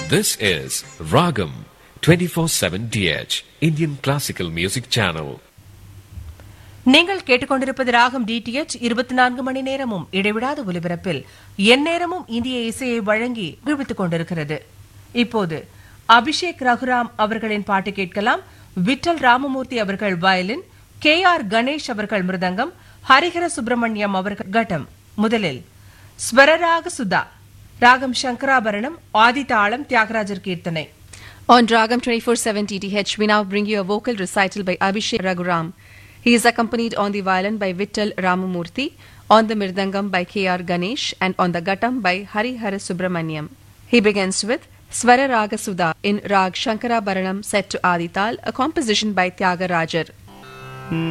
This is Ragam 24/7 DH Indian Classical Music Channel. நீங்கள் கேட்டுக்கொண்டிருப்பது ராகம் டிடிஎச் இருபத்தி நான்கு மணி நேரமும் இடைவிடாத ஒலிபரப்பில் எந்நேரமும் இந்திய இசையை வழங்கி மகிழ்வித்துக் கொண்டிருக்கிறது இப்போது அபிஷேக் ரகுராம் அவர்களின் பாட்டு கேட்கலாம் விட்டல் ராமமூர்த்தி அவர்கள் வயலின் கே ஆர் கணேஷ் அவர்கள் மிருதங்கம் ஹரிஹர சுப்பிரமணியம் அவர்கள் கட்டம் முதலில் ஸ்வரராக சுதா ராகம் சங்கராபரணம் ஆதிதாளம் தியாகராஜர் கீர்த்தனை On Dragam 24/7 TTH, we now bring you a vocal recital by Abhishek Raghuram. He is accompanied on the violin by Vittal Ramamurthy, on the mirdangam by K.R. Ganesh, and on the guttam by Hari Hara Subramaniam. He begins with Swara Raga Sudha in Rag Shankara Baranam set to Adital, a composition by Tyagarajar.